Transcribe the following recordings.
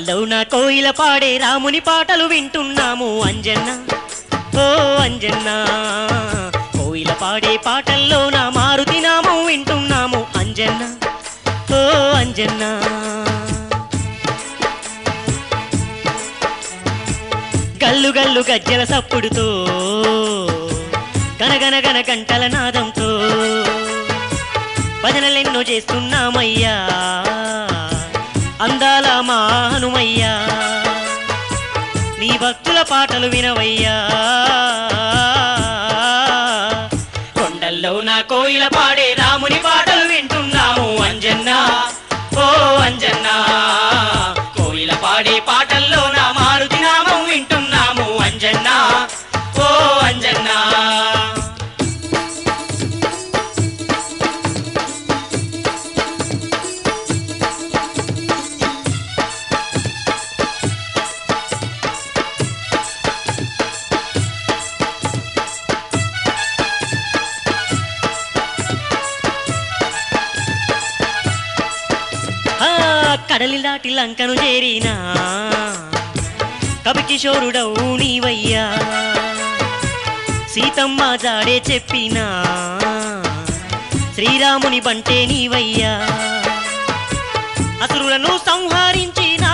కొండల్లో నా కోయిల పాడే రాముని పాటలు వింటున్నాము అంజన్న ఓ అంజన్న కోయిల పాడే పాటల్లో నా మారుతి నామం వింటున్నాము అంజన్న ఓ అంజన్న గల్లు గల్లు గజ్జల సప్పుడుతో గనగన గన గంటల నాదంతో భజనలెన్నో చేస్తున్నామయ్యా అందాల మా హనుమయ్యా నీ భక్తుల పాటలు వినవయ్యా కొండల్లో నా కోయిల పాడే రాముని పాటలు వింటున్నాము అంజన్న ఓ అంజన్న కోయిల పాడే పాటల్లో నా మారుతి నామం వింటున్నాము అంజన్న ఓ అంజన్న ఆ, కడలి దాటి లంకను చేరినా కవికిషోరుడవు నీవయ్యా సీతమ్మ జాడే చెప్పినా శ్రీరాముని బంటే నీవయ్యా అసురులను సంహరించినా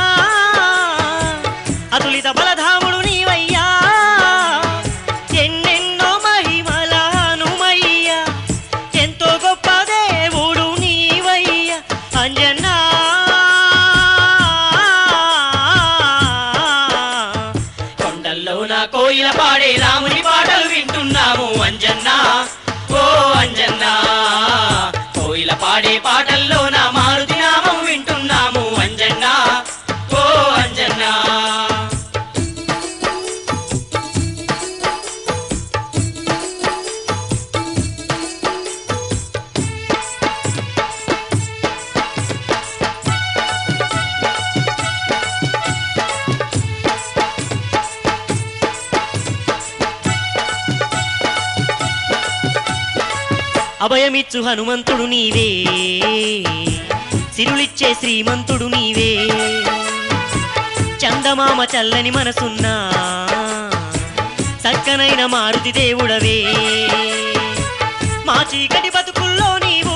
అతులిత బలధాముడు నీవయ్యా ఎన్నెన్నో మహిమల హనుమయ్యా ఎంతో గొప్ప దేవుడు నీవయ్యా అంజనా కొండల్లో నా కోయిల పాడే రాముని పాటలు వింటున్నాము అంజన్నా ఓ అంజన్నా కోయిల పాడే పాటల్లో నా మారుతి నామం వింటున్నాము అంజన్నా ఓ అంజన్నా అభయమిచ్చు హనుమంతుడు నీవే సిరులిచ్చే శ్రీమంతుడు నీవే చందమామ చల్లని మనసున్నా చక్కనైన మారుతి దేవుడవే మా చీకటి బతుకుల్లో నీవు